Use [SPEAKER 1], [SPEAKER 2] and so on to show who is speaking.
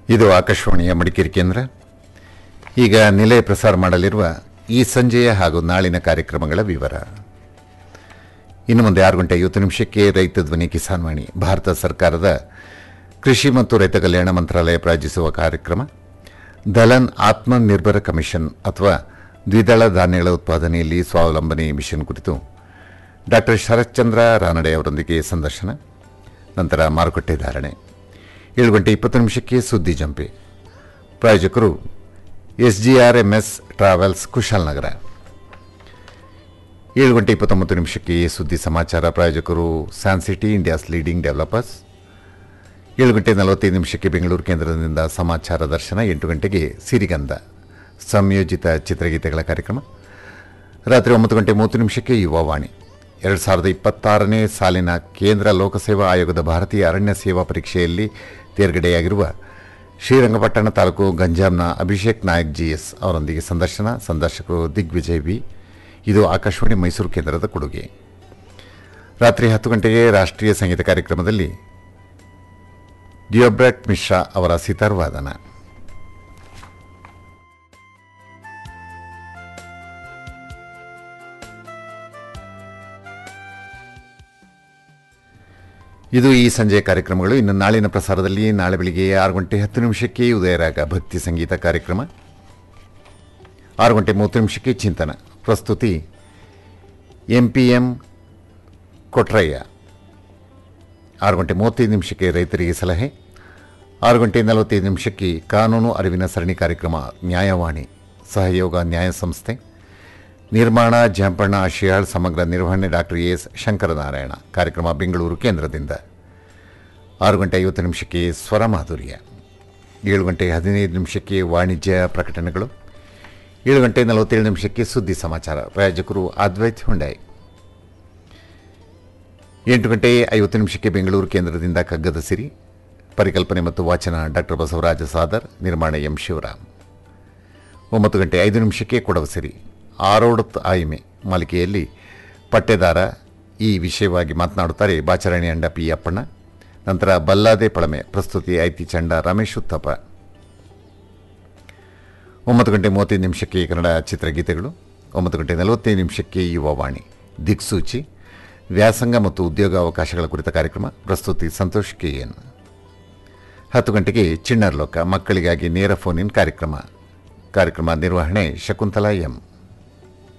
[SPEAKER 1] ಇದು ಆಕಾಶವಾಣಿಯ ಮಡಿಕೇರಿ ಕೇಂದ್ರ ಈಗ ನಿಲಯ ಪ್ರಸಾರ ಮಾಡಲಿರುವ ಈ ಸಂಜೆಯ ಹಾಗೂ ನಾಳಿನ ಕಾರ್ಯಕ್ರಮಗಳ ವಿವರ ಇನ್ನು ಮುಂದೆ ಆರು ಗಂಟೆ ಐವತ್ತು ನಿಮಿಷಕ್ಕೆ ರೈತ ಧ್ವನಿ ಕಿಸಾನ್ ವಾಣಿ ಭಾರತ ಸರ್ಕಾರದ ಕೃಷಿ ಮತ್ತು ರೈತ ಕಲ್ಯಾಣ ಮಂತ್ರಾಲಯ ಪ್ರಾಯೋಜಿಸುವ ಕಾರ್ಯಕ್ರಮ ದಲನ್ ಆತ್ಮನಿರ್ಭರ ಕಮಿಷನ್ ಅಥವಾ ದ್ವಿದಳ ಧಾನ್ಯಗಳ ಉತ್ಪಾದನೆಯಲ್ಲಿ ಸ್ವಾವಲಂಬನೆ ಮಿಷನ್ ಕುರಿತು ಡಾಕ್ಟರ್ ಶರತ್ಚಂದ್ರ ರಾನಡೆ ಅವರೊಂದಿಗೆ ಸಂದರ್ಶನ ನಂತರ ಮಾರುಕಟ್ಟೆ ಧಾರಣೆ ಏಳು ಗಂಟೆ ಇಪ್ಪತ್ತು ನಿಮಿಷಕ್ಕೆ ಸುದ್ದಿ ಜಂಪೆ ಪ್ರಾಯೋಜಕರು ಎಸ್ಜಿಆರ್ಎಂಎಸ್ ಟ್ರಾವೆಲ್ಸ್ ಕುಶಾಲನಗರ ಏಳು ಗಂಟೆ ಇಪ್ಪತ್ತೊಂಬತ್ತು ನಿಮಿಷಕ್ಕೆ ಸುದ್ದಿ ಸಮಾಚಾರ ಪ್ರಾಯೋಜಕರು ಸ್ಯಾನ್ಸಿಟಿ ಇಂಡಿಯಾಸ್ ಲೀಡಿಂಗ್ ಡೆವಲಪರ್ಸ್ ಏಳು ಗಂಟೆ ನಲವತ್ತೈದು ನಿಮಿಷಕ್ಕೆ ಬೆಂಗಳೂರು ಕೇಂದ್ರದಿಂದ ಸಮಾಚಾರ ದರ್ಶನ ಎಂಟು ಗಂಟೆಗೆ ಸಿರಿಗಂಧ ಸಂಯೋಜಿತ ಚಿತ್ರಗೀತೆಗಳ ಕಾರ್ಯಕ್ರಮ ರಾತ್ರಿ ಒಂಬತ್ತು ಗಂಟೆ ಮೂವತ್ತು ನಿಮಿಷಕ್ಕೆ ಯುವವಾಣಿ ಎರಡು ಸಾವಿರದ ಇಪ್ಪತ್ತಾರನೇ ಸಾಲಿನ ಕೇಂದ್ರ ಲೋಕಸೇವಾ ಆಯೋಗದ ಭಾರತೀಯ ಅರಣ್ಯ ಸೇವಾ ಪರೀಕ್ಷೆಯಲ್ಲಿ ತೇರ್ಗಡೆಯಾಗಿರುವ ಶ್ರೀರಂಗಪಟ್ಟಣ ತಾಲೂಕು ಗಂಜಾಂನ ಅಭಿಷೇಕ್ ನಾಯಕ್ ಜಿಎಸ್ ಅವರೊಂದಿಗೆ ಸಂದರ್ಶನ ಸಂದರ್ಶಕರು ದಿಗ್ವಿಜಯ್ ವಿ ಇದು ಆಕಾಶವಾಣಿ ಮೈಸೂರು ಕೇಂದ್ರದ ಕೊಡುಗೆ ರಾತ್ರಿ ಹತ್ತು ಗಂಟೆಗೆ ರಾಷ್ಟ್ರೀಯ ಸಂಗೀತ ಕಾರ್ಯಕ್ರಮದಲ್ಲಿ ಡಿಯೋಬ್ರೆಟ್ ಮಿಶ್ರಾ ಅವರ ಸಿತಾರ್ ವಾದನ ಇದು ಈ ಸಂಜೆಯ ಕಾರ್ಯಕ್ರಮಗಳು ಇನ್ನು ನಾಳಿನ ಪ್ರಸಾರದಲ್ಲಿ ನಾಳೆ ಬೆಳಿಗ್ಗೆ ಆರು ಗಂಟೆ ಹತ್ತು ನಿಮಿಷಕ್ಕೆ ಉದಯರಾಗ ಭಕ್ತಿ ಸಂಗೀತ ಕಾರ್ಯಕ್ರಮ ಆರು ಗಂಟೆ ಮೂವತ್ತು ನಿಮಿಷಕ್ಕೆ ಚಿಂತನ ಪ್ರಸ್ತುತಿ ಎಂ ಪಿ ಎಂ ಕೊಟ್ರಯ್ಯ ಆರು ಗಂಟೆ ಮೂವತ್ತೈದು ನಿಮಿಷಕ್ಕೆ ರೈತರಿಗೆ ಸಲಹೆ ಆರು ಗಂಟೆ ನಲವತ್ತೈದು ನಿಮಿಷಕ್ಕೆ ಕಾನೂನು ಅರಿವಿನ ಸರಣಿ ಕಾರ್ಯಕ್ರಮ ನ್ಯಾಯವಾಣಿ ಸಹಯೋಗ ನ್ಯಾಯ ಸಂಸ್ಥೆ ನಿರ್ಮಾಣ ಜಂಪಣ್ಣ ಶಿಯಾಳ್ ಸಮಗ್ರ ನಿರ್ವಹಣೆ ಡಾಕ್ಟರ್ ಎಸ್ ಶಂಕರನಾರಾಯಣ ಕಾರ್ಯಕ್ರಮ ಬೆಂಗಳೂರು ಕೇಂದ್ರದಿಂದ ಆರು ಗಂಟೆ ಐವತ್ತು ನಿಮಿಷಕ್ಕೆ ಸ್ವರ ಮಾಧುರ್ಯ ಏಳು ಗಂಟೆ ಹದಿನೈದು ನಿಮಿಷಕ್ಕೆ ವಾಣಿಜ್ಯ ಪ್ರಕಟಣೆಗಳು ಏಳು ಗಂಟೆ ನಲವತ್ತೇಳು ನಿಮಿಷಕ್ಕೆ ಸುದ್ದಿ ಸಮಾಚಾರ ಪ್ರಾಯೋಜಕರು ಅದ್ವೈತ್ ಹುಂಡಾಯ್ ಎಂಟು ಗಂಟೆ ಐವತ್ತು ನಿಮಿಷಕ್ಕೆ ಬೆಂಗಳೂರು ಕೇಂದ್ರದಿಂದ ಕಗ್ಗದ ಸಿರಿ ಪರಿಕಲ್ಪನೆ ಮತ್ತು ವಾಚನ ಡಾಕ್ಟರ್ ಬಸವರಾಜ ಸಾದರ್ ನಿರ್ಮಾಣ ಎಂ ಶಿವರಾಮ್ ಒಂಬತ್ತು ಗಂಟೆ ಐದು ನಿಮಿಷಕ್ಕೆ ಕೊಡವ ಸಿರಿ ಆರೋಡತ್ ಆಯ್ಮೆ ಮಾಲಿಕೆಯಲ್ಲಿ ಪಟ್ಟೆದಾರ ಈ ವಿಷಯವಾಗಿ ಮಾತನಾಡುತ್ತಾರೆ ಬಾಚರಣಿ ಅಂಡ ಪಿ ಅಪ್ಪಣ್ಣ ನಂತರ ಬಲ್ಲಾದೆ ಪಳಮೆ ಪ್ರಸ್ತುತಿ ಐತಿ ಚಂಡ ರಮೇಶ್ ಉತ್ತಪ್ಪ ಒಂಬತ್ತು ಗಂಟೆ ಮೂವತ್ತೈದು ನಿಮಿಷಕ್ಕೆ ಕನ್ನಡ ಚಿತ್ರಗೀತೆಗಳು ಒಂಬತ್ತು ಗಂಟೆ ನಲವತ್ತೈದು ನಿಮಿಷಕ್ಕೆ ಯುವವಾಣಿ ದಿಕ್ಸೂಚಿ ವ್ಯಾಸಂಗ ಮತ್ತು ಉದ್ಯೋಗ ಅವಕಾಶಗಳ ಕುರಿತ ಕಾರ್ಯಕ್ರಮ ಪ್ರಸ್ತುತಿ ಸಂತೋಷ್ ಕೆ ಎನ್ ಹತ್ತು ಗಂಟೆಗೆ ಚಿಣ್ಣರ್ ಲೋಕ ಮಕ್ಕಳಿಗಾಗಿ ನೇರ ಫೋನ್ ಇನ್ ಕಾರ್ಯಕ್ರಮ ಕಾರ್ಯಕ್ರಮ ನಿರ್ವಹಣೆ ಶಕುಂತಲಾ ಎಂ